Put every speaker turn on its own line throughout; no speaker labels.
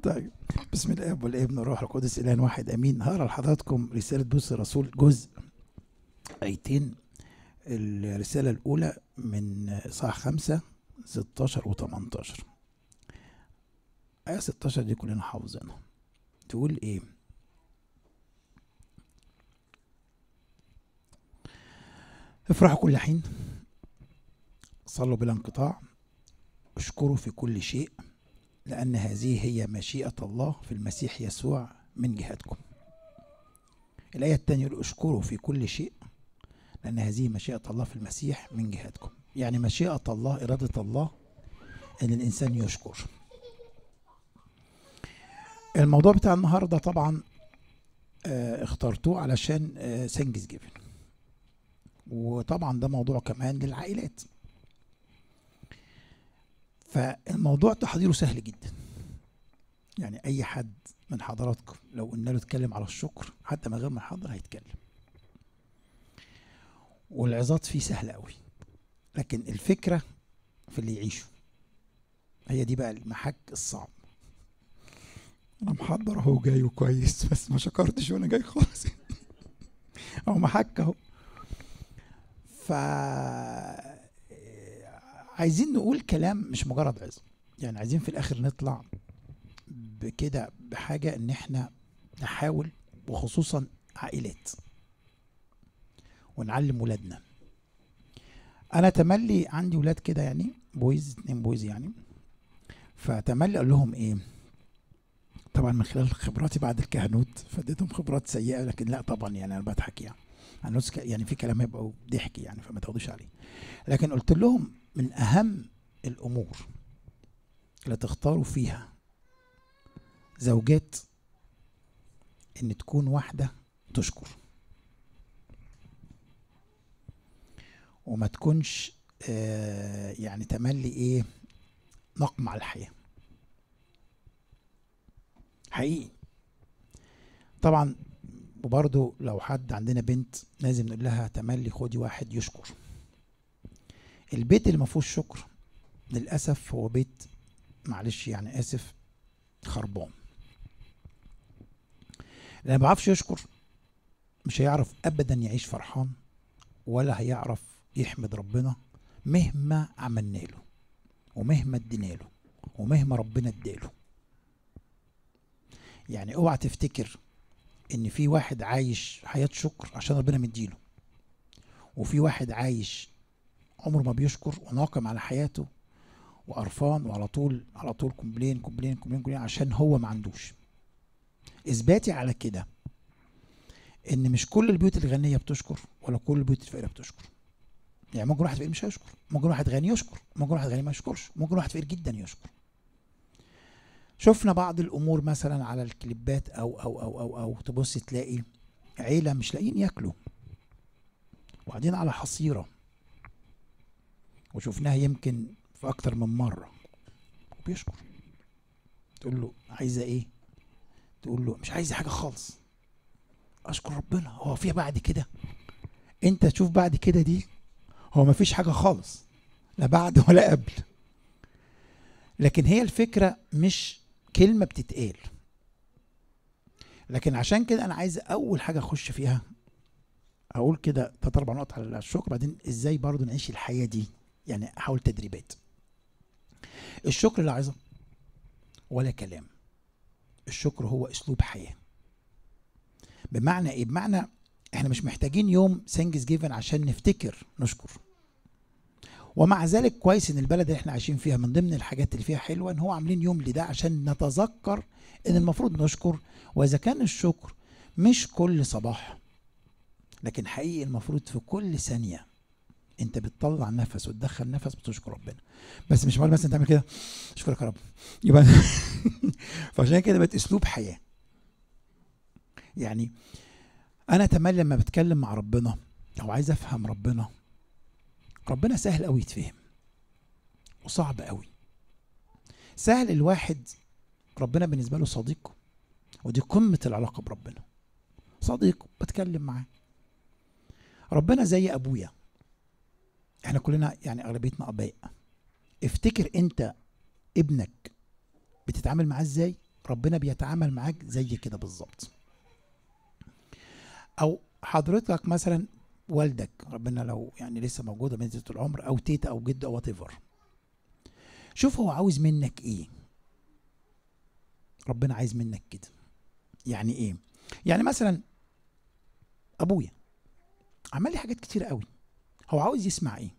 طيب بسم الله والابن والروح القدس اله واحد امين هقرا لحضراتكم رساله بولس الرسول جزء ايتين الرساله الاولى من اصحاح 5 16 و 18 آية 16 دي كلنا حافظينها تقول ايه افرحوا كل حين صلوا بلا انقطاع اشكروا في كل شيء لأن هذه هي مشيئة الله في المسيح يسوع من جهتكم الآية الثانية يقول اشكروا في كل شيء لأن هذه مشيئة الله في المسيح من جهتكم يعني مشيئة الله إرادة الله أن الإنسان يشكر الموضوع بتاع النهاردة طبعا آه اخترتوه علشان آه سنجز جيفن وطبعا ده موضوع كمان للعائلات فالموضوع تحضيره سهل جدا يعني اي حد من حضراتكم لو قلنا له اتكلم على الشكر حتى من غير ما يحضر هيتكلم والعظات فيه سهلة قوي لكن الفكرة في اللي يعيشه هي دي بقى المحك الصعب انا محضر اهو جاي وكويس بس ما شكرتش وانا جاي خالص اهو محك اهو ف عايزين نقول كلام مش مجرد عظة يعني عايزين في الاخر نطلع بكده بحاجة ان احنا نحاول وخصوصا عائلات ونعلم ولادنا انا تملي عندي ولاد كده يعني بويز اتنين بويز يعني فتملي اقول لهم ايه طبعا من خلال خبراتي بعد الكهنوت فاديتهم خبرات سيئه لكن لا طبعا يعني انا بضحك يعني انا يعني في كلام هيبقى ضحك يعني فما تاخدوش عليه لكن قلت لهم من اهم الامور اللي تختاروا فيها زوجات ان تكون واحده تشكر وما تكونش آه يعني تملي ايه نقم على الحياه حقيقي طبعا وبرضه لو حد عندنا بنت لازم نقول لها تملي خدي واحد يشكر البيت اللي ما فيهوش شكر للاسف هو بيت معلش يعني اسف خربان اللي ما بيعرفش يشكر مش هيعرف ابدا يعيش فرحان ولا هيعرف يحمد ربنا مهما عملنا له ومهما ادينا له ومهما ربنا اداله يعني اوعى تفتكر ان في واحد عايش حياة شكر عشان ربنا مديله وفي واحد عايش عمره ما بيشكر وناقم على حياته وقرفان وعلى طول على طول كومبلين كومبلين كومبلين كومبلين عشان هو ما عندوش اثباتي على كده ان مش كل البيوت الغنيه بتشكر ولا كل البيوت الفقيره بتشكر يعني ممكن واحد فقير مش هيشكر ممكن واحد غني يشكر ممكن واحد غني ما يشكرش ممكن واحد فقير جدا يشكر شفنا بعض الامور مثلا على الكليبات او او او او او تبص تلاقي عيله مش لاقيين ياكلوا وقاعدين على حصيره وشفناها يمكن في اكتر من مره وبيشكر تقول له عايزه ايه تقول له مش عايزه حاجه خالص اشكر ربنا هو فيها بعد كده انت تشوف بعد كده دي هو ما فيش حاجه خالص لا بعد ولا قبل لكن هي الفكره مش كلمه بتتقال لكن عشان كده انا عايز اول حاجه اخش فيها اقول كده تلات اربع نقط على الشكر بعدين ازاي برضو نعيش الحياه دي يعني احاول تدريبات الشكر لا عظه ولا كلام الشكر هو اسلوب حياه بمعنى ايه بمعنى احنا مش محتاجين يوم سانجز جيفن عشان نفتكر نشكر ومع ذلك كويس ان البلد اللي احنا عايشين فيها من ضمن الحاجات اللي فيها حلوه ان هو عاملين يوم لده عشان نتذكر ان المفروض نشكر واذا كان الشكر مش كل صباح لكن حقيقي المفروض في كل ثانيه انت بتطلع نفس وتدخل نفس بتشكر ربنا بس مش معقول مثلا تعمل كده اشكرك يا رب يبقى فعشان كده بقت اسلوب حياه يعني انا اتمنى لما بتكلم مع ربنا او عايز افهم ربنا ربنا سهل قوي يتفهم وصعب قوي سهل الواحد ربنا بالنسبه له صديق ودي قمه العلاقه بربنا صديق بتكلم معاه ربنا زي ابويا احنا كلنا يعني اغلبيتنا اباء افتكر انت ابنك بتتعامل معاه ازاي ربنا بيتعامل معاك زي كده بالظبط او حضرتك مثلا والدك ربنا لو يعني لسه موجوده بنت العمر او تيتا او جد او وات شوف هو عاوز منك ايه ربنا عايز منك كده يعني ايه يعني مثلا ابويا عمل لي حاجات كتير قوي هو عاوز يسمع ايه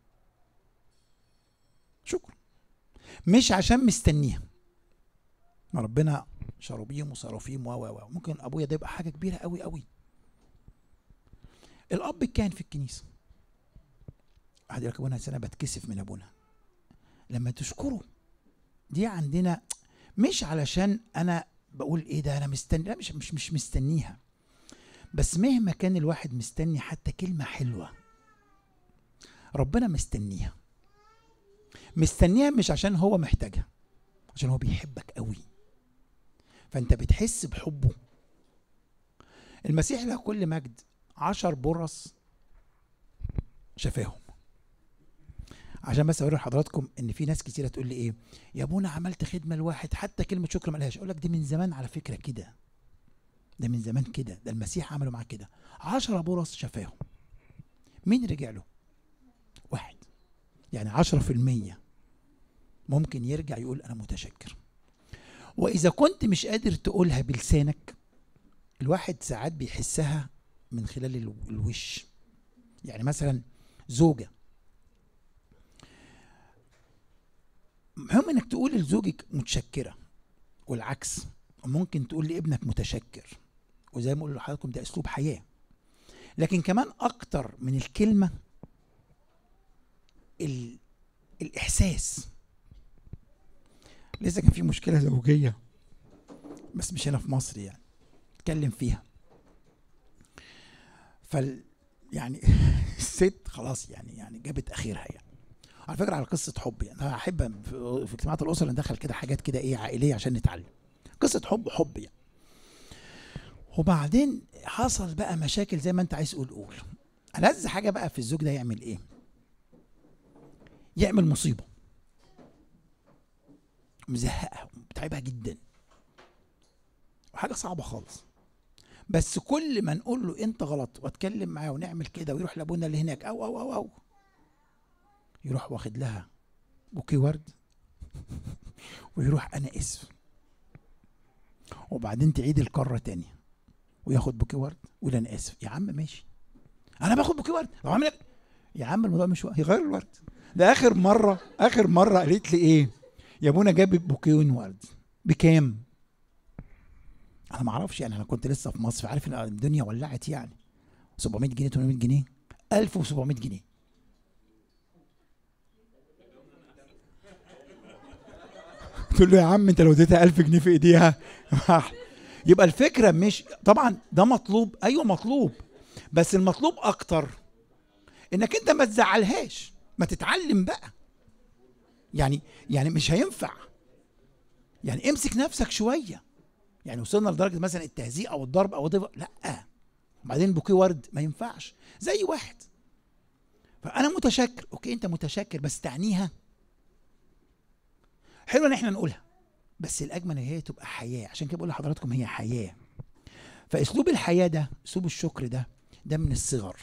شكرا مش عشان مستنيها ما ربنا شروبيم وصرافيم و و ممكن ابويا ده يبقى حاجه كبيره قوي قوي الاب كان في الكنيسه واحد يقول لك ابونا انا بتكسف من ابونا لما تشكره دي عندنا مش علشان انا بقول ايه ده انا مستني لا مش مش مش مستنيها بس مهما كان الواحد مستني حتى كلمه حلوه ربنا مستنيها مستنيها مش عشان هو محتاجها عشان هو بيحبك قوي فانت بتحس بحبه المسيح له كل مجد عشر برص شفاهم عشان بس اوري لحضراتكم ان في ناس كتيره تقول لي ايه يا ابونا عملت خدمه لواحد حتى كلمه شكر ما قالهاش اقول لك دي من زمان على فكره كده ده من زمان كده ده المسيح عمله معاه كده عشرة برص شفاهم مين رجع له واحد يعني عشرة في المية ممكن يرجع يقول أنا متشكر وإذا كنت مش قادر تقولها بلسانك الواحد ساعات بيحسها من خلال الوش يعني مثلا زوجة مهم انك تقول لزوجك متشكرة والعكس ممكن تقول لابنك متشكر وزي ما اقول لحضراتكم ده اسلوب حياة لكن كمان اكتر من الكلمة ال... الاحساس لسه كان في مشكلة زوجية بس مش هنا في مصر يعني اتكلم فيها فال يعني الست خلاص يعني يعني جابت اخرها يعني على فكره على قصه حب يعني انا احب في اجتماعات الاسره ندخل كده حاجات كده ايه عائليه عشان نتعلم قصه حب حب يعني وبعدين حصل بقى مشاكل زي ما انت عايز تقول قول ألذ حاجه بقى في الزوج ده يعمل ايه يعمل مصيبه مزهقها متعبها جدا وحاجه صعبه خالص بس كل ما نقول له انت غلط واتكلم معاه ونعمل كده ويروح لابونا اللي هناك او او او او يروح واخد لها بوكي ورد ويروح انا اسف وبعدين تعيد الكره تانية وياخد بوكي ورد ويقول انا اسف يا عم ماشي انا باخد بوكي ورد لو عامل يا عم الموضوع مش يغير الورد ده اخر مره اخر مره قالت لي ايه يا ابونا جاب بوكيين ورد بكام انا ما اعرفش يعني انا كنت لسه في مصر عارف ان الدنيا ولعت يعني 700 جنيه 800 جنيه 1700 جنيه تقول له يا عم انت لو اديتها 1000 جنيه في ايديها يبقى الفكره مش طبعا ده مطلوب ايوه مطلوب بس المطلوب اكتر انك انت ما تزعلهاش ما تتعلم بقى يعني يعني مش هينفع يعني امسك نفسك شويه يعني وصلنا لدرجه مثلا التهزيء او الضرب او الضرب لا وبعدين بوكيه ورد ما ينفعش زي واحد فانا متشكر اوكي انت متشكر بس تعنيها حلو ان احنا نقولها بس الاجمل ان هي تبقى حياه عشان كده بقول لحضراتكم هي حياه فاسلوب الحياه ده اسلوب الشكر ده ده من الصغر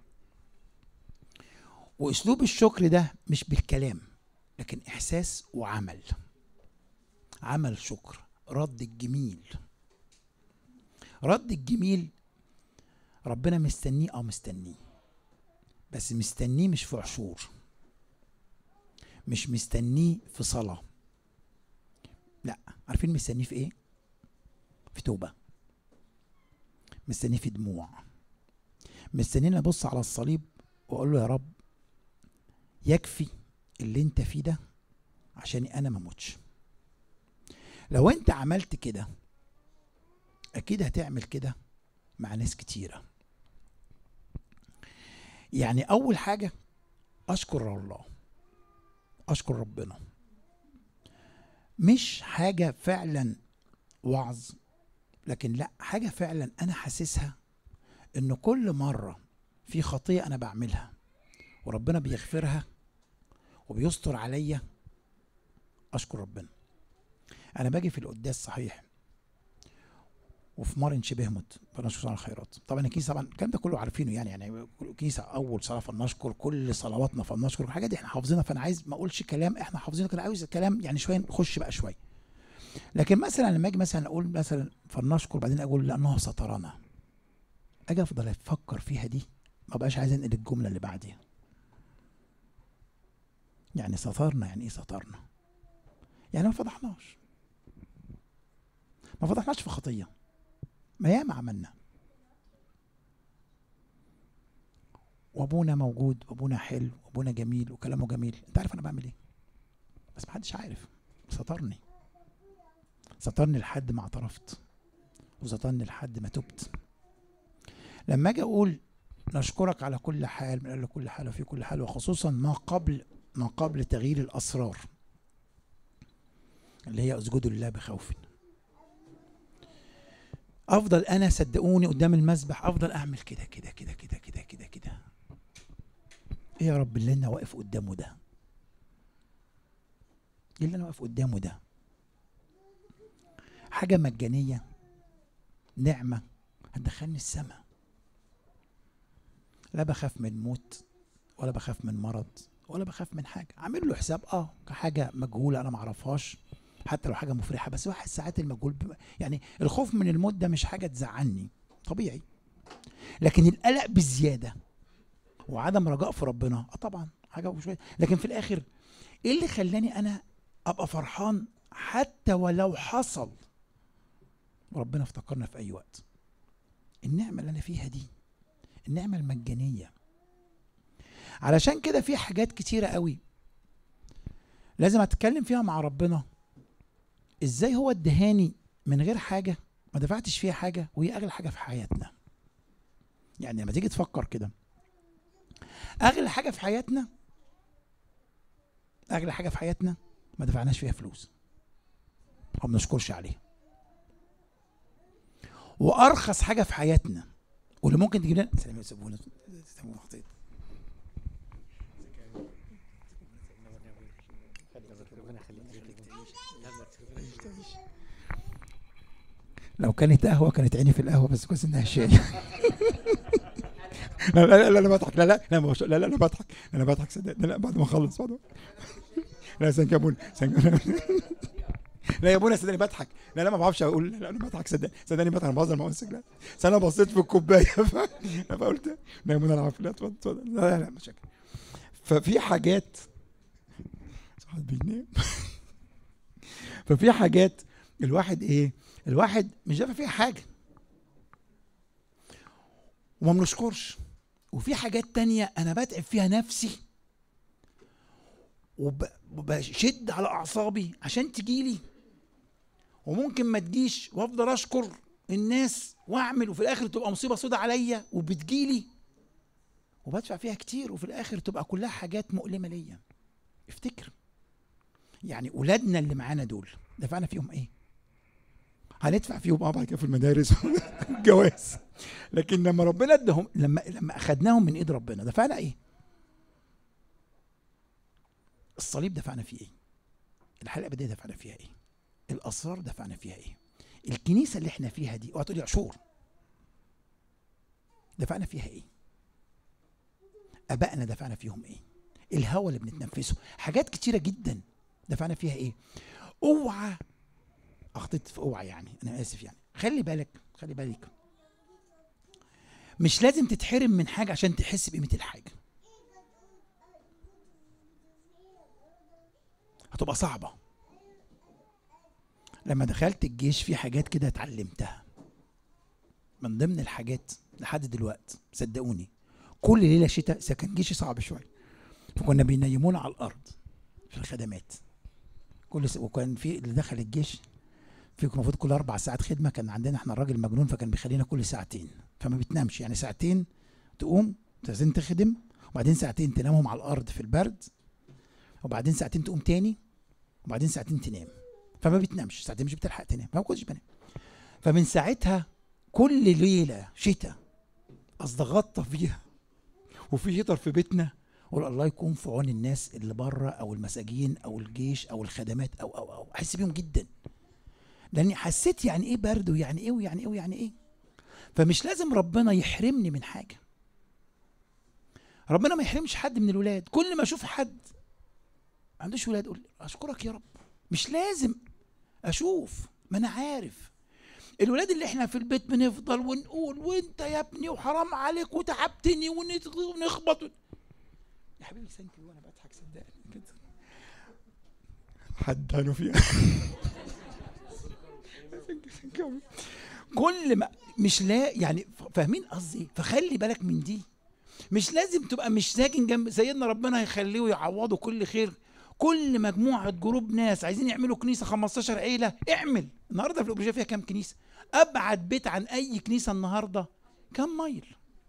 واسلوب الشكر ده مش بالكلام لكن احساس وعمل عمل شكر رد الجميل رد الجميل ربنا مستنيه اه مستنيه بس مستنيه مش في عشور مش مستنيه في صلاة لا عارفين مستنيه في ايه في توبة مستنيه في دموع مستنيني ابص على الصليب واقول له يا رب يكفي اللي انت فيه ده عشان انا ما اموتش لو انت عملت كده اكيد هتعمل كده مع ناس كتيرة يعني اول حاجة اشكر الله اشكر ربنا مش حاجة فعلا وعظ لكن لا حاجة فعلا انا حاسسها ان كل مرة في خطية انا بعملها وربنا بيغفرها وبيستر عليا اشكر ربنا انا باجي في القداس صحيح وفي مار شبهمت فنشكر على الخيرات طبعا الكنيسه طبعا الكلام ده كله عارفينه يعني يعني الكنيسه اول صلاه فلنشكر كل صلواتنا فلنشكر الحاجات دي احنا حافظينها فانا عايز ما اقولش كلام احنا حافظينه كده عاوز الكلام يعني شويه نخش بقى شويه لكن مثلا لما اجي مثلا اقول مثلا فلنشكر بعدين اقول لانه سترنا اجي افضل افكر فيها دي ما بقاش عايز انقل الجمله اللي بعديها يعني سترنا يعني ايه سترنا يعني ما فضحناش ما فضحناش في خطيه ما ياما عملنا وابونا موجود وابونا حلو وابونا جميل وكلامه جميل انت عارف انا بعمل ايه بس محدش عارف سترني سترني لحد ما اعترفت وسترني لحد ما تبت لما اجي اقول نشكرك على كل حال من اجل كل حال وفي كل حال وخصوصا ما قبل ما قبل تغيير الاسرار اللي هي اسجدوا لله بخوف افضل انا صدقوني قدام المسبح افضل اعمل كده كده كده كده كده كده كده ايه يا رب اللي انا واقف قدامه ده ايه اللي انا واقف قدامه ده حاجه مجانيه نعمه هتدخلني السماء لا بخاف من موت ولا بخاف من مرض ولا بخاف من حاجه عامل له حساب اه كحاجه مجهوله انا ما اعرفهاش حتى لو حاجه مفرحه بس واحد ساعات المجهول بم... يعني الخوف من الموت ده مش حاجه تزعلني طبيعي لكن القلق بزياده وعدم رجاء في ربنا اه طبعا حاجه وشويه لكن في الاخر ايه اللي خلاني انا ابقى فرحان حتى ولو حصل وربنا افتكرنا في اي وقت النعمه اللي انا فيها دي النعمه المجانيه علشان كده في حاجات كتيره قوي لازم اتكلم فيها مع ربنا ازاي هو ادهاني من غير حاجه ما دفعتش فيها حاجه وهي اغلى حاجه في حياتنا يعني لما تيجي تفكر كده اغلى حاجه في حياتنا اغلى حاجه في حياتنا ما دفعناش فيها فلوس وما بنشكرش عليها وارخص حاجه في حياتنا واللي ممكن تجيب لنا سلام سيبونا سيبونا خطيط لو كانت قهوه كانت عيني في القهوه بس كويس انها شاي لا لا لا انا بضحك لا لا لا ما لا لا انا بضحك انا بضحك صدق لا لا بعد ما اخلص بعد ما لا سنكبون لا يا ابونا صدقني بضحك لا لا ما بعرفش اقول لا انا بضحك صدقني صدقني بضحك انا بهزر مع نفسك لا بس انا بصيت في الكوبايه فقلت لا يا ابونا انا عارف لا اتفضل اتفضل لا لا لا مشاكل ففي حاجات واحد بينام ففي حاجات الواحد ايه الواحد مش دافع فيها حاجه وما بنشكرش وفي حاجات تانية انا بتعب فيها نفسي وب- وبشد على اعصابي عشان تجيلي وممكن ما تجيش وافضل اشكر الناس واعمل وفي الاخر تبقى مصيبه سودة عليا وبتجيلي وبدفع فيها كتير وفي الاخر تبقى كلها حاجات مؤلمه ليا افتكر يعني اولادنا اللي معانا دول دفعنا فيهم ايه هندفع فيهم اه بعد كده في المدارس الجواز لكن لما ربنا ادهم لما لما اخدناهم من ايد ربنا دفعنا ايه الصليب دفعنا فيه ايه الحياه الابديه دفعنا فيها ايه الاسرار دفعنا فيها ايه الكنيسه اللي احنا فيها دي اوعى تقولي عشور دفعنا فيها ايه ابائنا دفعنا فيهم ايه الهوى اللي بنتنفسه حاجات كتيره جدا دفعنا فيها ايه اوعى اخطيت في اوعى يعني انا اسف يعني خلي بالك خلي بالك مش لازم تتحرم من حاجه عشان تحس بقيمه الحاجه هتبقى صعبه لما دخلت الجيش في حاجات كده اتعلمتها من ضمن الحاجات لحد دلوقتي صدقوني كل ليله شتاء كان جيشي صعب شويه فكنا بينيمونا على الارض في الخدمات كل س... وكان في اللي دخل الجيش في المفروض كل اربع ساعات خدمه كان عندنا احنا الراجل مجنون فكان بيخلينا كل ساعتين فما بتنامش يعني ساعتين تقوم ساعتين تخدم وبعدين ساعتين تنامهم على الارض في البرد وبعدين ساعتين تقوم تاني وبعدين ساعتين تنام فما بتنامش ساعتين مش بتلحق تنام فما كنتش بنام فمن ساعتها كل ليله شتاء قصد غطى فيها وفي هيتر في بيتنا قول الله يكون في عون الناس اللي بره او المساجين او الجيش او الخدمات او او او احس بيهم جدا لاني حسيت يعني ايه برد ويعني ايه ويعني ايه ويعني ايه فمش لازم ربنا يحرمني من حاجه ربنا ما يحرمش حد من الولاد كل ما اشوف حد ما عندوش ولاد اقول اشكرك يا رب مش لازم اشوف ما انا عارف الولاد اللي احنا في البيت بنفضل ونقول وانت يا ابني وحرام عليك وتعبتني ونخبط يا حبيبي ثانك يو وانا بضحك صدقني كده حد قالوا فيها كل ما مش لا يعني فاهمين قصدي فخلي بالك من دي مش لازم تبقى مش ساكن جنب سيدنا ربنا هيخليه ويعوضه كل خير كل مجموعه جروب ناس عايزين يعملوا كنيسه 15 عيله اعمل النهارده في الابروجيه فيها كام كنيسه ابعد بيت عن اي كنيسه النهارده كام مايل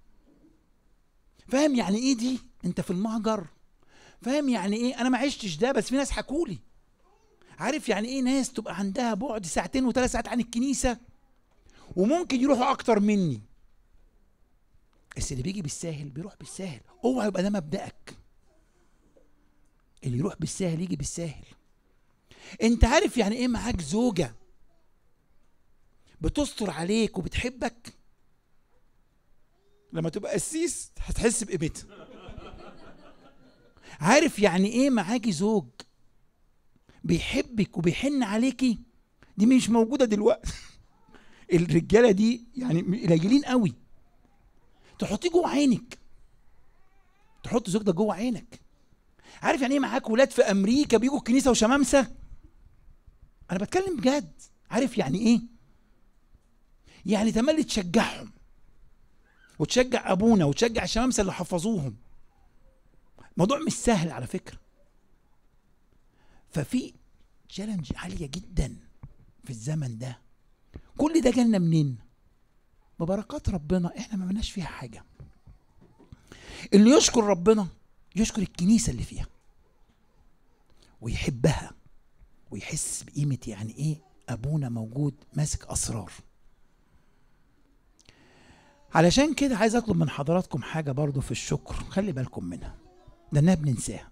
فاهم يعني ايه دي انت في المهجر فاهم يعني ايه انا ما عشتش ده بس في ناس حكولي عارف يعني ايه ناس تبقى عندها بعد ساعتين وثلاث ساعات عن الكنيسه وممكن يروحوا اكتر مني بس اللي بيجي بالساهل بيروح بالساهل اوعى يبقى ده مبدأك اللي يروح بالساهل يجي بالساهل انت عارف يعني ايه معاك زوجة بتستر عليك وبتحبك لما تبقى قسيس هتحس بقيمتها عارف يعني ايه معاكي زوج بيحبك وبيحن عليكي دي مش موجودة دلوقتي الرجالة دي يعني قليلين قوي تحطيه جوه عينك تحط زوجتك جوه عينك عارف يعني ايه معاك ولاد في امريكا بيجوا الكنيسه وشمامسه انا بتكلم بجد عارف يعني ايه يعني تملي تشجعهم وتشجع ابونا وتشجع الشمامسه اللي حفظوهم موضوع مش سهل على فكره ففي تشالنج عاليه جدا في الزمن ده كل ده جالنا منين ببركات ربنا احنا ما عملناش فيها حاجه اللي يشكر ربنا يشكر الكنيسه اللي فيها ويحبها ويحس بقيمه يعني ايه ابونا موجود ماسك اسرار علشان كده عايز اطلب من حضراتكم حاجه برضو في الشكر خلي بالكم منها لانها بننساها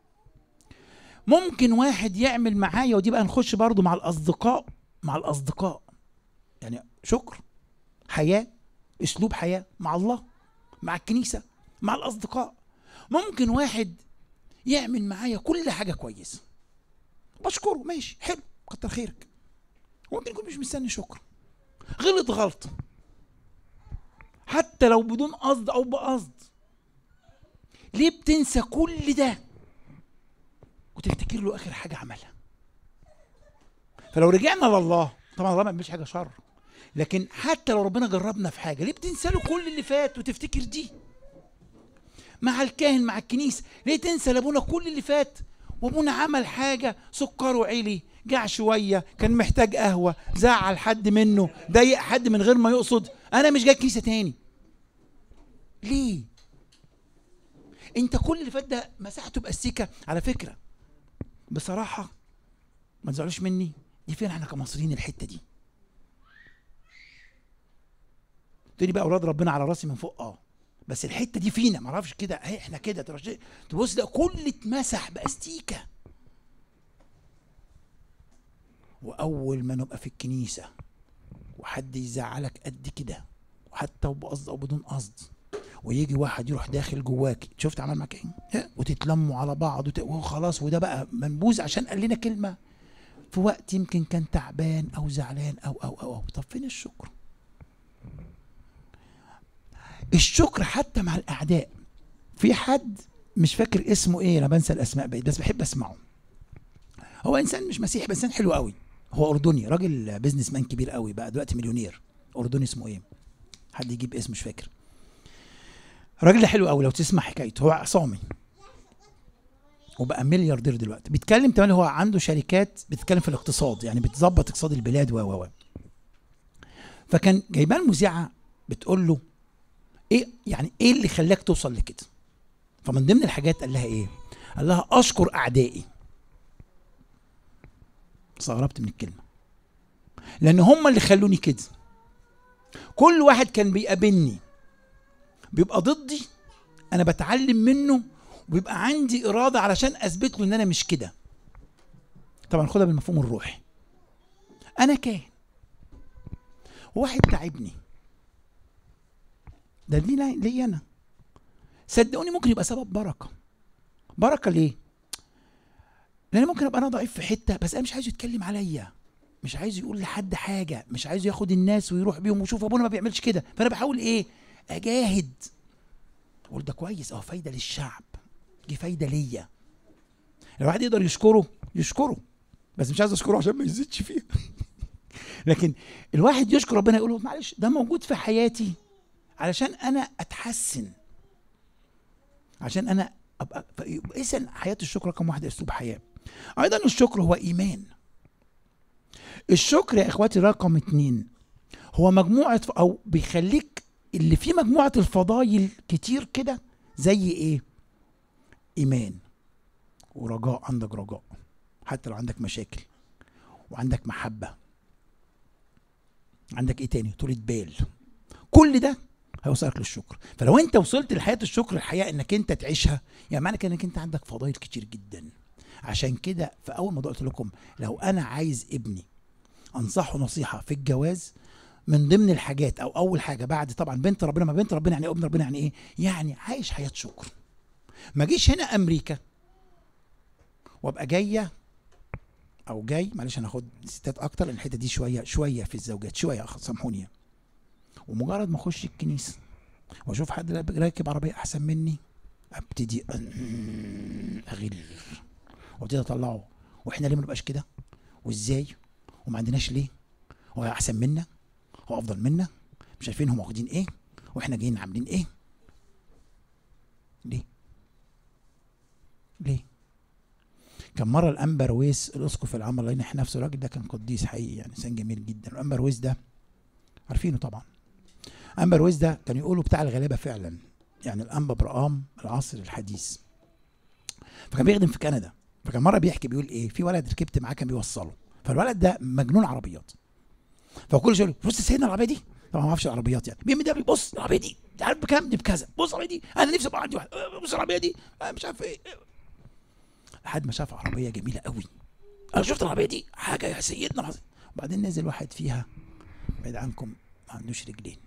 ممكن واحد يعمل معايا ودي بقى نخش برضو مع الاصدقاء مع الاصدقاء يعني شكر حياه اسلوب حياه مع الله مع الكنيسه مع الاصدقاء ممكن واحد يعمل معايا كل حاجه كويسه بشكره ماشي حلو كتر خيرك ممكن يكون مش مستني شكر غلط غلطه حتى لو بدون قصد او بقصد ليه بتنسى كل ده وتفتكر له اخر حاجه عملها فلو رجعنا لله طبعا الله ما بيعملش حاجه شر لكن حتى لو ربنا جربنا في حاجه ليه بتنسى له كل اللي فات وتفتكر دي مع الكاهن مع الكنيسه ليه تنسى لابونا كل اللي فات وابونا عمل حاجه سكره عالي جاع شويه كان محتاج قهوه زعل حد منه ضايق حد من غير ما يقصد انا مش جاي كنيسه تاني ليه انت كل اللي فات ده مسحته باستيكه على فكره بصراحه ما تزعلوش مني دي فين احنا كمصريين الحته دي تقولي بقى اولاد ربنا على راسي من فوق اه بس الحته دي فينا ما اعرفش كده اهي احنا كده ترش- تبص ده كل اتمسح باستيكه واول ما نبقى في الكنيسه وحد يزعلك قد كده وحتى وبقصد او بدون قصد ويجي واحد يروح داخل جواك شفت عمل معاك ايه ها؟ وتتلموا على بعض وت... وخلاص وده بقى منبوذ عشان قال لنا كلمه في وقت يمكن كان تعبان او زعلان او او او, أو. طب فين الشكر الشكر حتى مع الاعداء في حد مش فاكر اسمه ايه انا بنسى الاسماء بقيت بس بحب اسمعه هو انسان مش مسيحي بس انسان حلو قوي هو اردني راجل بيزنس مان كبير قوي بقى دلوقتي مليونير اردني اسمه ايه حد يجيب اسم مش فاكر الراجل ده حلو قوي لو تسمع حكايته هو عصامي وبقى ملياردير دلوقتي بيتكلم تمام هو عنده شركات بتتكلم في الاقتصاد يعني بتظبط اقتصاد البلاد و و و فكان جايبان مذيعه بتقول له ايه يعني ايه اللي خلاك توصل لكده فمن ضمن الحاجات قال لها ايه قال لها اشكر اعدائي استغربت من الكلمه لان هم اللي خلوني كده كل واحد كان بيقابلني بيبقى ضدي انا بتعلم منه وبيبقى عندي اراده علشان اثبت له ان انا مش كده طبعا خدها بالمفهوم الروحي انا كاهن واحد تعبني ده دي لي لي انا صدقوني ممكن يبقى سبب بركه بركه ليه لان ممكن ابقى انا ضعيف في حته بس انا مش عايزه يتكلم عليا مش عايزه يقول لحد حاجه مش عايزه ياخد الناس ويروح بيهم وشوف ابونا ما بيعملش كده فانا بحاول ايه اجاهد اقول ده كويس اه فايده للشعب دي فايده ليا الواحد يقدر يشكره يشكره بس مش عايز اشكره عشان ما يزيدش فيها لكن الواحد يشكر ربنا يقول له معلش ده موجود في حياتي علشان انا اتحسن عشان انا ابقى اذا حياه الشكر رقم واحد اسلوب حياه ايضا الشكر هو ايمان الشكر يا اخواتي رقم اتنين هو مجموعه او بيخليك اللي فيه مجموعه الفضايل كتير كده زي ايه ايمان ورجاء عندك رجاء حتى لو عندك مشاكل وعندك محبه عندك ايه تاني طولة بال كل ده هيوصلك للشكر فلو انت وصلت لحياه الشكر الحياه انك انت تعيشها يعني معنى كده انك انت عندك فضائل كتير جدا عشان كده في اول ما قلت لكم لو انا عايز ابني انصحه نصيحه في الجواز من ضمن الحاجات او اول حاجه بعد طبعا بنت ربنا ما بنت ربنا يعني ايه ابن ربنا يعني ايه يعني عايش حياه شكر ما اجيش هنا امريكا وابقى جايه او جاي معلش انا هاخد ستات اكتر لان الحته دي شويه شويه في الزوجات شويه سامحوني ومجرد ما اخش الكنيسه واشوف حد راكب عربيه احسن مني ابتدي اغل وابتدي اطلعه واحنا ليه ما نبقاش كده وازاي وما عندناش ليه هو احسن منا هو افضل منا مش عارفين هم واخدين ايه واحنا جايين عاملين ايه ليه ليه كان مره الانبر ويس الاسقف العام الله ينح نفسه الراجل ده كان قديس حقيقي يعني انسان جميل جدا الانبر ويس ده عارفينه طبعا انبر ويس ده كانوا يقولوا بتاع الغلابه فعلا يعني الانبا برقام العصر الحديث فكان بيخدم في كندا فكان مره بيحكي بيقول ايه في ولد ركبت معاه كان بيوصله فالولد ده مجنون عربيات فكل شويه بص سيدنا العربيه دي طبعا ما اعرفش العربيات يعني بي ام دبليو بص العربيه دي عارف بكام دي بكذا بص العربيه دي انا نفسي ابقى عندي واحد بص العربيه دي مش عارف ايه لحد ما شاف عربيه جميله قوي انا شفت العربيه دي حاجه يا سيدنا العظيم وبعدين نزل واحد فيها بعيد عنكم ما عندوش رجلين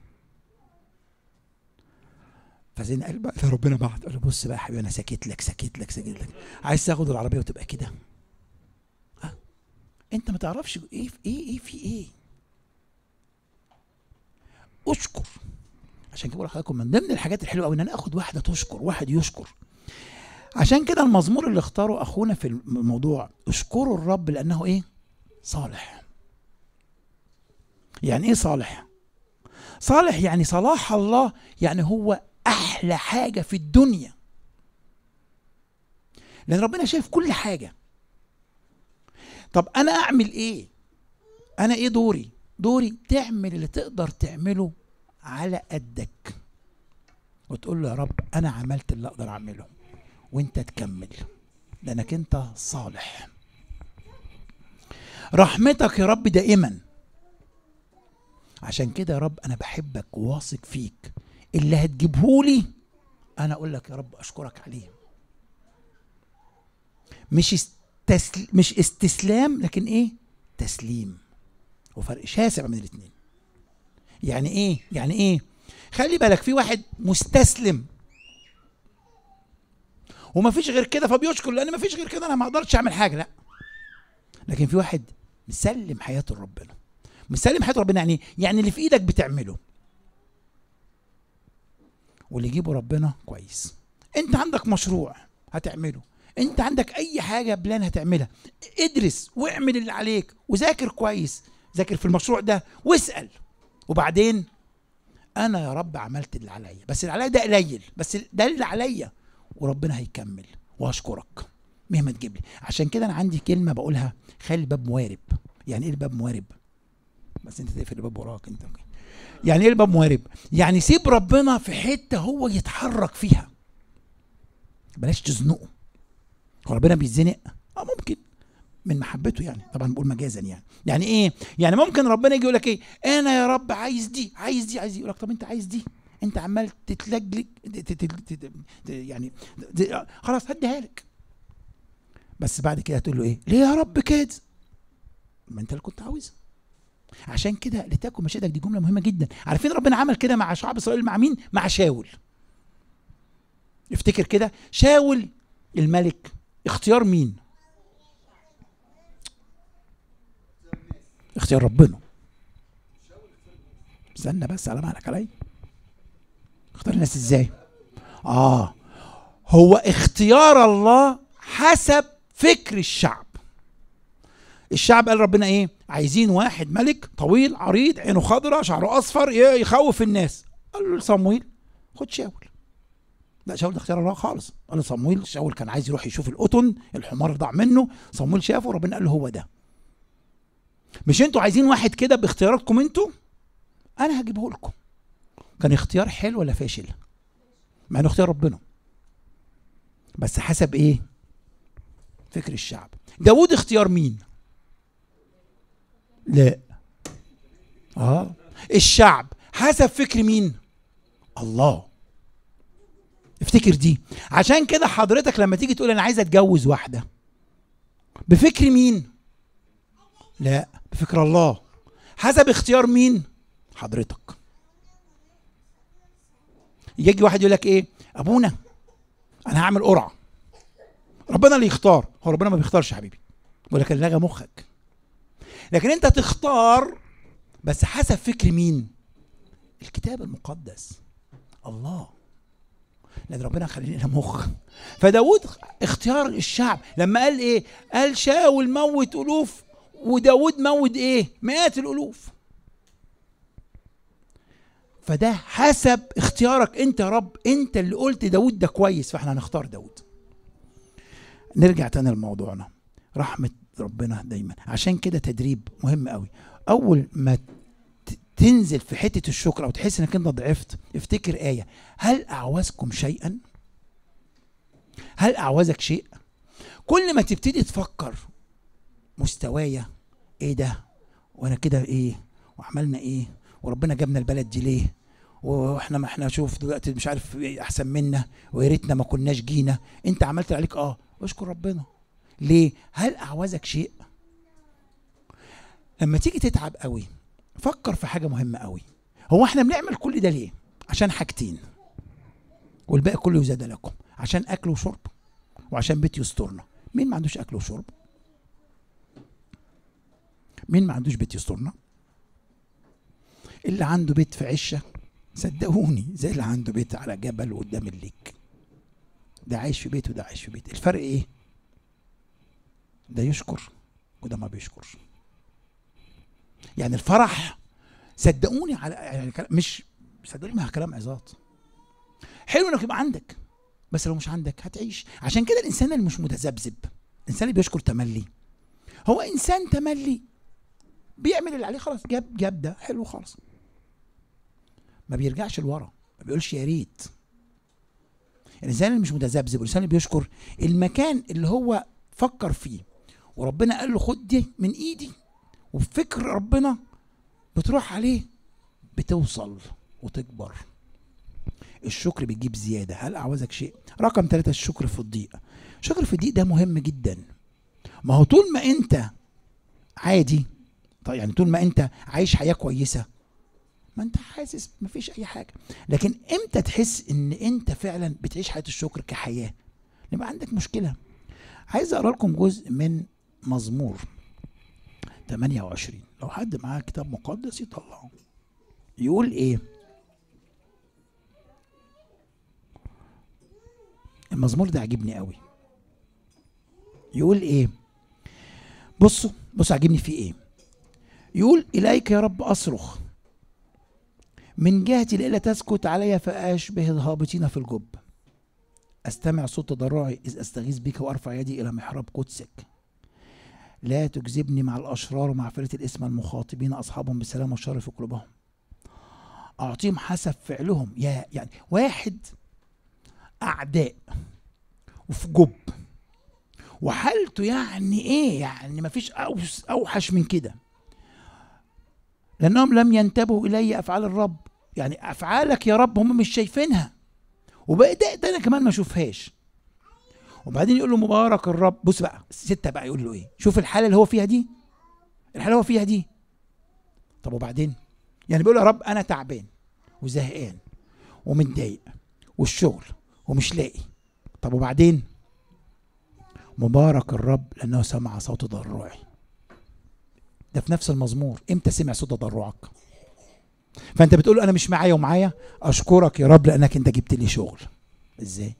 فزين قال بقى ربنا بعت قال له بص بقى يا حبيبي انا ساكت لك ساكت لك ساكت لك عايز تاخد العربيه وتبقى كده ها انت ما تعرفش ايه في ايه ايه في ايه اشكر عشان كده بقول لحضراتكم من ضمن الحاجات الحلوه قوي ان انا اخد واحده تشكر واحد يشكر عشان كده المزمور اللي اختاره اخونا في الموضوع اشكروا الرب لانه ايه صالح يعني ايه صالح صالح يعني صلاح الله يعني هو احلى حاجه في الدنيا لان ربنا شايف كل حاجه طب انا اعمل ايه انا ايه دوري دوري تعمل اللي تقدر تعمله على قدك وتقول له يا رب انا عملت اللي اقدر اعمله وانت تكمل لانك انت صالح رحمتك يا رب دائما عشان كده يا رب انا بحبك وواثق فيك اللي هتجيبهولي انا اقول لك يا رب اشكرك عليه مش استسل... مش استسلام لكن ايه تسليم وفرق شاسع بين الاثنين يعني ايه يعني ايه خلي بالك في واحد مستسلم وما فيش غير كده فبيشكر لان ما فيش غير كده انا ما اقدرش اعمل حاجه لا لكن في واحد مسلم حياته لربنا مسلم حياته ربنا يعني يعني اللي في ايدك بتعمله واللي يجيبه ربنا كويس انت عندك مشروع هتعمله انت عندك اي حاجه بلان هتعملها ادرس واعمل اللي عليك وذاكر كويس ذاكر في المشروع ده واسال وبعدين انا يا رب عملت اللي عليا بس اللي عليا ده قليل بس ده اللي عليا وربنا هيكمل واشكرك مهما تجيب لي عشان كده انا عندي كلمه بقولها خلي الباب موارب يعني ايه الباب موارب بس انت تقفل الباب وراك انت يعني ايه الباب موارب يعني سيب ربنا في حته هو يتحرك فيها بلاش تزنقه هو ربنا بيتزنق اه ممكن من محبته يعني طبعا بقول مجازا يعني يعني ايه يعني ممكن ربنا يجي يقول لك ايه انا يا رب عايز دي عايز دي عايز دي يقول لك طب انت عايز دي انت عمال تتلجلج يعني خلاص هديها لك بس بعد كده هتقول له ايه ليه يا رب كده ما انت اللي كنت عاوزها عشان كده لتكن مشيئتك دي جمله مهمه جدا عارفين ربنا عمل كده مع شعب اسرائيل مع مين مع شاول افتكر كده شاول الملك اختيار مين اختيار ربنا استنى بس على مهلك علي اختار الناس ازاي اه هو اختيار الله حسب فكر الشعب الشعب قال ربنا ايه عايزين واحد ملك طويل عريض عينه خضراء شعره اصفر يخوف الناس قال له لصمويل خد شاول لا شاول ده اختيار الله خالص قال صمويل شاول كان عايز يروح يشوف القطن الحمار ضاع منه صمويل شافه ربنا قال له هو ده مش انتوا عايزين واحد كده باختياراتكم انتوا انا هجيبه لكم كان اختيار حلو ولا فاشل مع انه اختيار ربنا بس حسب ايه فكر الشعب داود اختيار مين لا اه الشعب حسب فكر مين الله افتكر دي عشان كده حضرتك لما تيجي تقول انا عايز اتجوز واحده بفكر مين لا بفكر الله حسب اختيار مين حضرتك يجي واحد يقول لك ايه ابونا انا هعمل قرعه ربنا اللي يختار هو ربنا ما بيختارش يا حبيبي بيقول لك لغى مخك لكن انت تختار بس حسب فكر مين الكتاب المقدس الله لان ربنا خلي لنا مخ فداود اختيار الشعب لما قال ايه قال شاول موت الوف وداود موت ايه مئات الالوف فده حسب اختيارك انت يا رب انت اللي قلت داود ده كويس فاحنا هنختار داود نرجع تاني لموضوعنا رحمة ربنا دايما عشان كده تدريب مهم قوي اول ما تنزل في حتة الشكر او تحس انك انت ضعفت افتكر آية هل اعوزكم شيئا هل اعوزك شيء كل ما تبتدي تفكر مستوايا ايه ده وانا كده ايه وعملنا ايه وربنا جابنا البلد دي ليه واحنا ما احنا شوف دلوقتي مش عارف ايه احسن منا ويا ريتنا ما كناش جينا انت عملت عليك اه اشكر ربنا ليه هل اعوزك شيء لما تيجي تتعب قوي فكر في حاجه مهمه قوي هو احنا بنعمل كل ده ليه عشان حاجتين والباقي كله يزاد لكم عشان اكل وشرب وعشان بيت يسترنا مين ما عندوش اكل وشرب مين ما عندوش بيت يسترنا اللي عنده بيت في عشه صدقوني زي اللي عنده بيت على جبل قدام الليك ده عايش في بيت وده عايش في بيت الفرق ايه ده يشكر وده ما بيشكرش يعني الفرح صدقوني على يعني مش صدقوني ما كلام عظات حلو انك يبقى عندك بس لو مش عندك هتعيش عشان كده الانسان اللي مش متذبذب الانسان اللي بيشكر تملي هو انسان تملي بيعمل اللي عليه خلاص جاب جاب ده حلو خالص ما بيرجعش لورا ما بيقولش يا ريت الانسان اللي مش متذبذب والانسان اللي بيشكر المكان اللي هو فكر فيه وربنا قال له خد دي من ايدي وبفكر ربنا بتروح عليه بتوصل وتكبر الشكر بيجيب زياده هل اعوزك شيء رقم ثلاثة الشكر في الضيق الشكر في الضيق ده مهم جدا ما هو طول ما انت عادي طيب يعني طول ما انت عايش حياه كويسه ما انت حاسس مفيش اي حاجه لكن امتى تحس ان انت فعلا بتعيش حياه الشكر كحياه لما عندك مشكله عايز اقرا لكم جزء من مزمور 28 لو حد معاه كتاب مقدس يطلعه يقول ايه المزمور ده عجبني قوي يقول ايه بصوا بصوا عجبني فيه ايه يقول اليك يا رب اصرخ من جهتي لئلا تسكت علي فاشبه الهابطين في الجب استمع صوت تضرعي اذ استغيث بك وارفع يدي الى محراب قدسك لا تجذبني مع الاشرار ومع فرقه الاسم المخاطبين اصحابهم بالسلام والشر في قلوبهم اعطيهم حسب فعلهم يا يعني واحد اعداء وفي جب وحالته يعني ايه يعني مفيش اوحش من كده لانهم لم ينتبهوا الي افعال الرب يعني افعالك يا رب هم مش شايفينها وبقى ده, ده انا كمان ما اشوفهاش وبعدين يقول له مبارك الرب بص بقى ستة بقى يقول له ايه شوف الحالة اللي هو فيها دي الحالة اللي هو فيها دي طب وبعدين يعني بيقول يا رب انا تعبان وزهقان ومتضايق والشغل ومش لاقي طب وبعدين مبارك الرب لانه سمع صوت تضرعي ده في نفس المزمور امتى سمع صوت تضرعك فانت بتقول له انا مش معايا ومعايا اشكرك يا رب لانك انت جبت لي شغل ازاي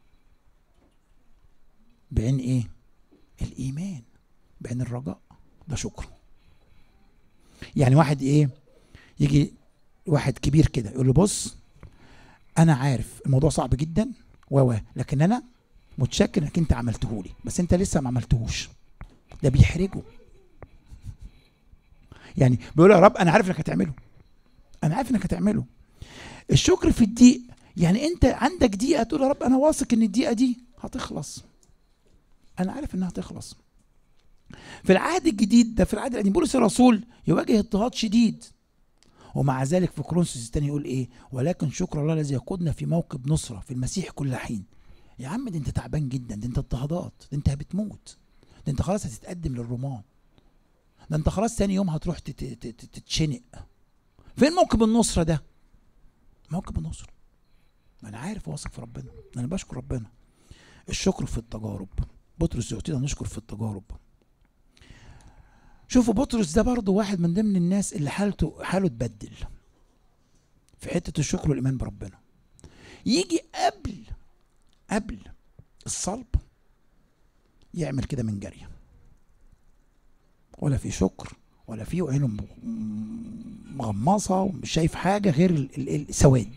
بعين ايه الايمان بعين الرجاء ده شكر يعني واحد ايه يجي واحد كبير كده يقول له بص انا عارف الموضوع صعب جدا و لكن انا متشكر انك انت عملته لي بس انت لسه ما عملتهوش ده بيحرجه يعني بيقول يا رب انا عارف انك هتعمله انا عارف انك هتعمله الشكر في الضيق يعني انت عندك دقيقه تقول يا رب انا واثق ان الدقيقه دي هتخلص انا عارف انها هتخلص في العهد الجديد ده في العهد القديم بولس الرسول يواجه اضطهاد شديد ومع ذلك في كورنثوس الثاني يقول ايه ولكن شكر الله الذي يقودنا في موكب نصره في المسيح كل حين يا عم ده انت تعبان جدا ده انت اضطهادات ده انت بتموت ده انت خلاص هتتقدم للرومان ده انت خلاص ثاني يوم هتروح تت- تت- تتشنق فين موكب النصرة ده موكب النصرة ما انا عارف واثق في ربنا انا بشكر ربنا الشكر في التجارب بطرس يعطينا نشكر في التجارب شوفوا بطرس ده برضه واحد من ضمن الناس اللي حالته حاله اتبدل في حتة الشكر والإيمان بربنا يجي قبل قبل الصلب يعمل كده من جارية ولا في شكر ولا في وعينه م- مغمصة ومش شايف حاجة غير ال- ال- السواد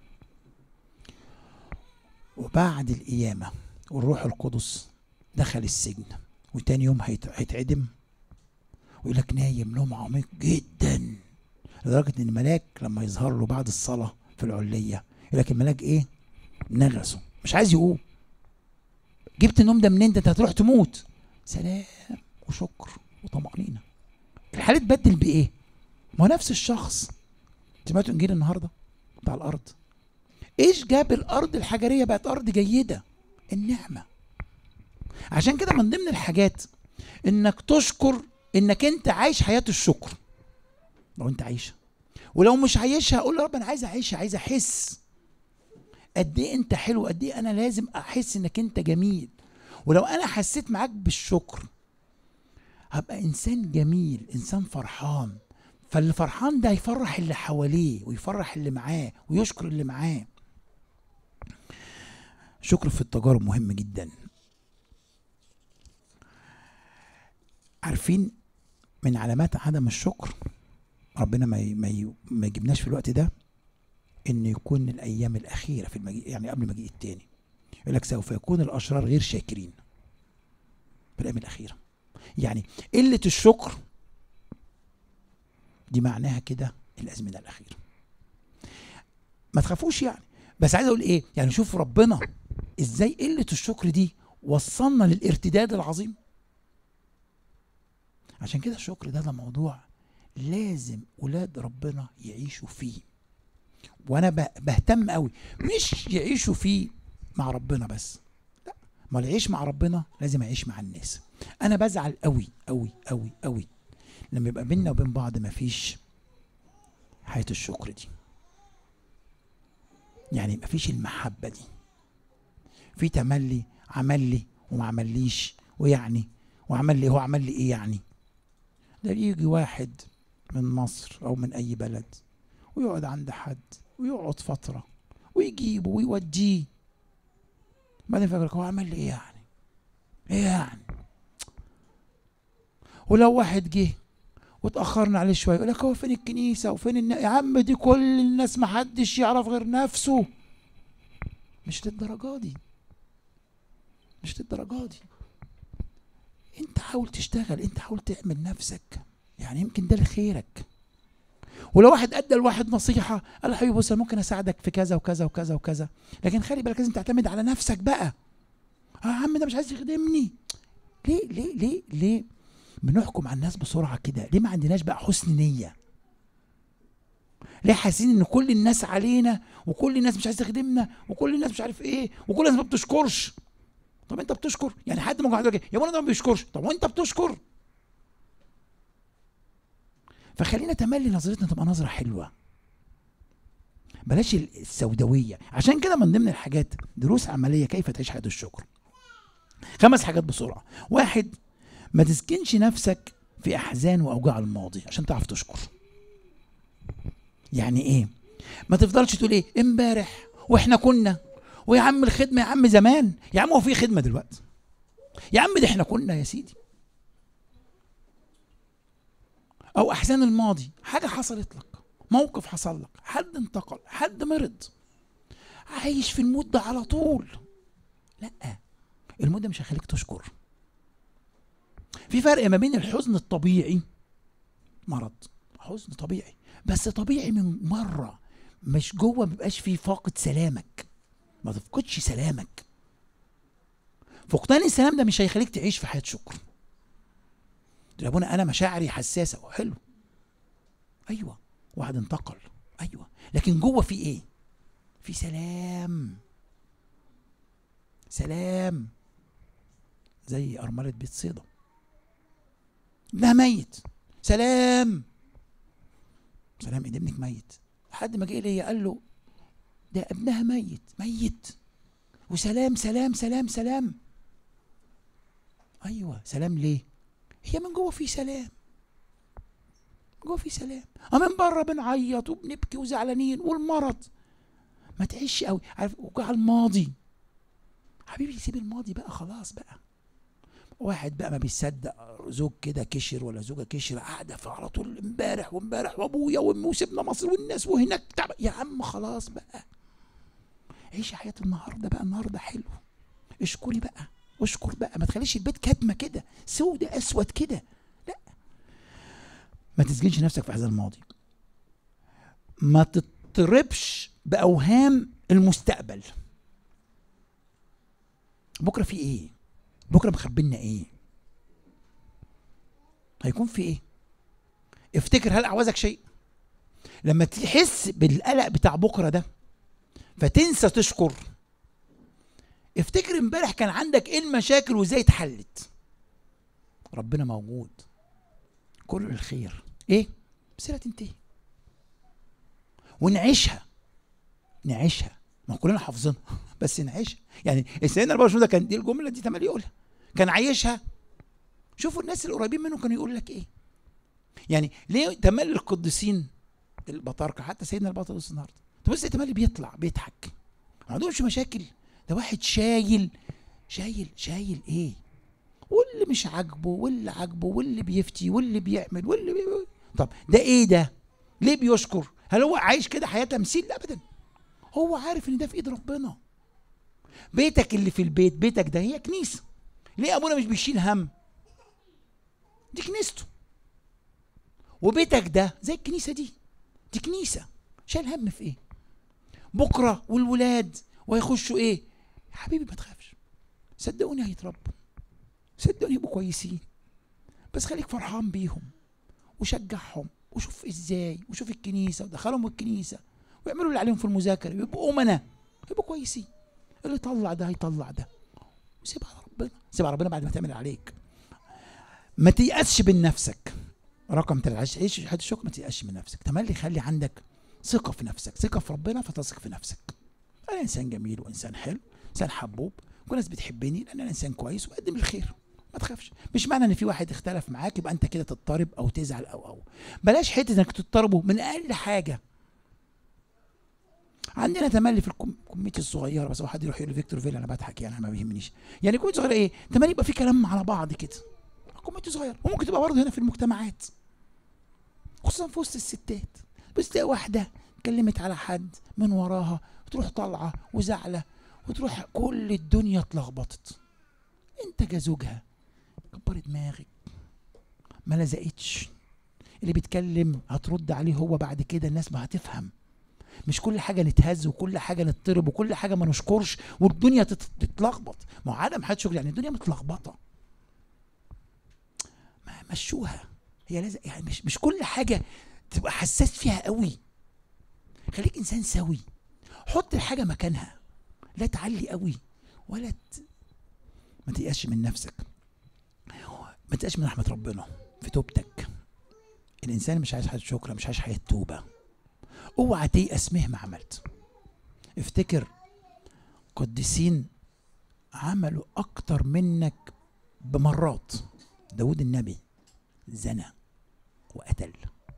وبعد القيامة والروح القدس دخل السجن وتاني يوم هيت- هيتعدم ويقول لك نايم نوم عميق جدا لدرجة ان الملاك لما يظهر له بعد الصلاة في العلية يقول لك الملاك ايه نغصه مش عايز يقوم جبت النوم ده منين ده انت هتروح تموت سلام وشكر وطمأنينة الحالة اتبدل بايه ما هو نفس الشخص سمعتوا انجيل النهارده بتاع الارض ايش جاب الارض الحجريه بقت ارض جيده النعمه عشان كده من ضمن الحاجات انك تشكر انك انت عايش حياه الشكر لو انت عايشها ولو مش عايشها اقول يا رب انا عايز اعيشها عايز احس قد ايه انت حلو قد ايه انا لازم احس انك انت جميل ولو انا حسيت معاك بالشكر هبقى انسان جميل انسان فرحان فاللي فرحان ده يفرح اللي حواليه ويفرح اللي معاه ويشكر اللي معاه شكر في التجارب مهم جدا عارفين من علامات عدم الشكر ربنا ما ي- ما ي- ما يجيبناش في الوقت ده ان يكون الايام الاخيره في المجيء يعني قبل المجيء التاني يقول لك سوف يكون الاشرار غير شاكرين في الايام الاخيره يعني قله الشكر دي معناها كده الازمنه الاخيره ما تخافوش يعني بس عايز اقول ايه يعني شوف ربنا ازاي قله الشكر دي وصلنا للارتداد العظيم عشان كده الشكر ده ده موضوع لازم ولاد ربنا يعيشوا فيه وانا ب- بهتم قوي مش يعيشوا فيه مع ربنا بس لا ما اللي يعيش مع ربنا لازم يعيش مع الناس انا بزعل قوي قوي قوي قوي لما يبقى بينا وبين بعض مفيش حياة الشكر دي يعني مفيش المحبة دي في تملي عمل لي وما عمليش ويعني وعمل لي هو عمل لي ايه يعني ده يجي واحد من مصر او من اي بلد ويقعد عند حد ويقعد فترة ويجيبه ويوديه بعدين فاكرك هو عمل لي ايه يعني ايه يعني ولو واحد جه واتاخرنا عليه شويه يقول لك هو فين الكنيسه وفين النا... يا عم دي كل الناس ما حدش يعرف غير نفسه مش للدرجه دي مش للدرجه دي انت حاول تشتغل انت حاول تعمل نفسك يعني يمكن ده لخيرك ولو واحد ادى لواحد نصيحه قال له حبيبي بص أنا ممكن اساعدك في كذا وكذا وكذا وكذا لكن خلي بالك لازم تعتمد على نفسك بقى آه يا عم ده مش عايز يخدمني ليه ليه ليه ليه بنحكم على الناس بسرعه كده ليه ما عندناش بقى حسن نيه ليه حاسين ان كل الناس علينا وكل الناس مش عايز تخدمنا وكل الناس مش عارف ايه وكل الناس ما بتشكرش طب انت بتشكر يعني حد ممكن يقول لك يا ابني ده ما بيشكرش طب وانت بتشكر فخلينا تملي نظرتنا تبقى نظره حلوه بلاش السوداويه عشان كده من ضمن الحاجات دروس عمليه كيف تعيش حياه الشكر خمس حاجات بسرعه واحد ما تسكنش نفسك في احزان واوجاع الماضي عشان تعرف تشكر يعني ايه ما تفضلش تقول ايه امبارح واحنا كنا ويا عم الخدمه يا عم زمان يا عم هو في خدمه دلوقتي يا عم ده احنا كنا يا سيدي او احزان الماضي حاجه حصلت لك موقف حصل لك حد انتقل حد مرض عايش في المود ده على طول لا المود ده مش هيخليك تشكر في فرق ما بين الحزن الطبيعي مرض حزن طبيعي بس طبيعي من مره مش جوه مبقاش فيه فاقد سلامك ما تفقدش سلامك فقدان السلام ده مش هيخليك تعيش في حياه شكر يا ابونا انا مشاعري حساسه حلو ايوه واحد انتقل ايوه لكن جوه في ايه في سلام سلام زي ارمله بيت صيدا ابنها ميت سلام سلام ايه ابنك ميت لحد ما جه ليا قال له ده ابنها ميت ميت وسلام سلام سلام سلام ايوه سلام ليه هي من جوه في سلام جوه في سلام من بره بنعيط وبنبكي وزعلانين والمرض ما تعيش قوي عارف وجع الماضي حبيبي سيب الماضي بقى خلاص بقى واحد بقى ما بيصدق زوج كده كشر ولا زوجه كشر قاعده في على طول امبارح وامبارح وابويا وامي وسيبنا مصر والناس وهناك تعب يا عم خلاص بقى عيشي حياه النهارده بقى النهارده حلو اشكري بقى اشكر بقى ما تخليش البيت كاتمه كده سودة اسود كده لا ما تسجنش نفسك في هذا الماضي ما تضطربش باوهام المستقبل بكره في ايه بكره مخبلنا ايه هيكون في ايه افتكر هل اعوزك شيء لما تحس بالقلق بتاع بكره ده فتنسى تشكر افتكر امبارح كان عندك ايه المشاكل وازاي اتحلت ربنا موجود كل الخير ايه بس تنتهي ونعيشها نعيشها ما كلنا حافظينها بس نعيشها يعني سيدنا البابا ده كان دي الجمله دي تملي يقولها كان عايشها شوفوا الناس القريبين منه كانوا يقول لك ايه يعني ليه تملي القديسين البطاركه حتى سيدنا البطرس النهارده تبص تملي بيطلع بيضحك ما عندهمش مشاكل ده واحد شايل شايل شايل ايه واللي مش عاجبه واللي عاجبه واللي بيفتي واللي بيعمل واللي بي... طب ده ايه ده ليه بيشكر هل هو عايش كده حياه تمثيل لا ابدا هو عارف ان ده في ايد ربنا بيتك اللي في البيت بيتك ده هي كنيسه ليه ابونا مش بيشيل هم دي كنيسته وبيتك ده زي الكنيسه دي دي كنيسه شايل هم في ايه بكره والولاد وهيخشوا ايه يا حبيبي ما تخافش صدقوني هيتربوا صدقوني يبقوا كويسين بس خليك فرحان بيهم وشجعهم وشوف ازاي وشوف الكنيسه ودخلهم الكنيسه ويعملوا اللي عليهم في المذاكره يبقوا امنا يبقوا كويسين اللي يطلع ده هيطلع ده وسيبها على ربنا سيبها على ربنا بعد ما تعمل عليك ما تيأسش من نفسك رقم ثلاثة عيش حياة الشكر ما تيأسش من نفسك تملي خلي عندك ثقة في نفسك ثقة في ربنا فتثق في نفسك أنا إنسان جميل وإنسان حلو إنسان حبوب كل الناس بتحبني لأن أنا إنسان كويس وبقدم الخير ما تخافش مش معنى ان في واحد اختلف معاك يبقى انت كده تضطرب او تزعل او او بلاش حته انك تضطربوا من اقل حاجه عندنا تملي في الكوميتي الصغيره بس هو حد يروح يقول فيكتور فيلا انا بضحك يعني ما بيهمنيش يعني كوميتي صغيره ايه تملي يبقى في كلام على بعض كده كوميتي صغير وممكن تبقى برضه هنا في المجتمعات خصوصا في وسط الستات بس تلاقي واحده اتكلمت على حد من وراها وتروح طالعه وزعله وتروح كل الدنيا اتلخبطت انت كزوجها كبر دماغك ما لزقتش اللي بيتكلم هترد عليه هو بعد كده الناس ما هتفهم مش كل حاجه نتهز وكل حاجه نضطرب وكل حاجه ما نشكرش والدنيا تتلخبط ما هو عدم حياه شغل يعني الدنيا متلخبطه ما مشوها هي لازم يعني مش مش كل حاجه تبقى حساس فيها قوي خليك انسان سوي حط الحاجه مكانها لا تعلي قوي ولا ت... ما تيأسش من نفسك ما تيأسش من رحمه ربنا في توبتك الانسان مش عايش حياه شكر مش عايش حياه توبه اوعى تيأس مهما عملت افتكر قديسين عملوا اكتر منك بمرات داود النبي زنى وقتل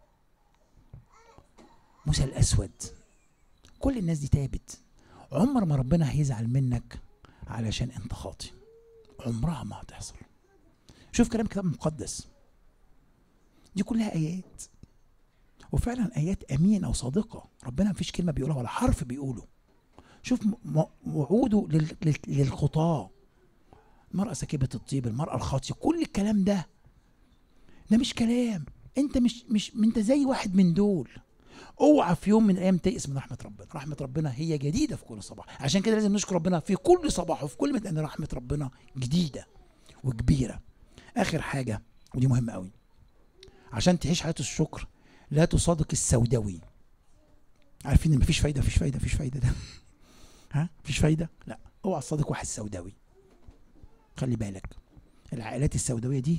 موسى الاسود كل الناس دي تابت عمر ما ربنا هيزعل منك علشان انت خاطي عمرها ما هتحصل شوف كلام كتاب مقدس دي كلها ايات وفعلا ايات امينه وصادقه ربنا مفيش كلمه بيقولها ولا حرف بيقوله شوف م- م- وعوده لل- لل- للخطاه المرأة سكيبة الطيب المرأة الخاطية كل الكلام ده ده مش كلام انت مش مش انت زي واحد من دول اوعى في يوم من الايام تيأس من رحمة ربنا رحمة ربنا هي جديدة في كل صباح عشان كده لازم نشكر ربنا في كل صباح وفي كل مدى ان رحمة ربنا جديدة وكبيرة اخر حاجة ودي مهمة قوي عشان تعيش حياة الشكر لا تصادق السوداوي عارفين ان مفيش فايدة مفيش فايدة مفيش فايدة ده ها مفيش فايدة لا اوعى تصادق واحد سوداوي خلي بالك العائلات السوداوية دي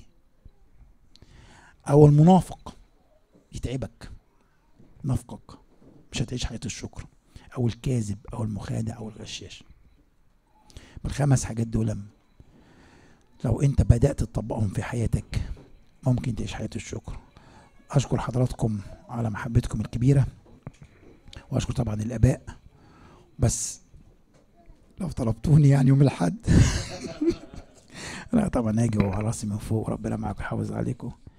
او المنافق يتعبك نفقك مش هتعيش حياة الشكر او الكاذب او المخادع او الغشاش بالخمس حاجات دول لو انت بدأت تطبقهم في حياتك ممكن تعيش حياة الشكر اشكر حضراتكم على محبتكم الكبيرة واشكر طبعا الاباء بس لو طلبتوني يعني يوم الاحد لا طبعا اجي وعلى راسي من فوق ربنا معاكم يحافظ عليكم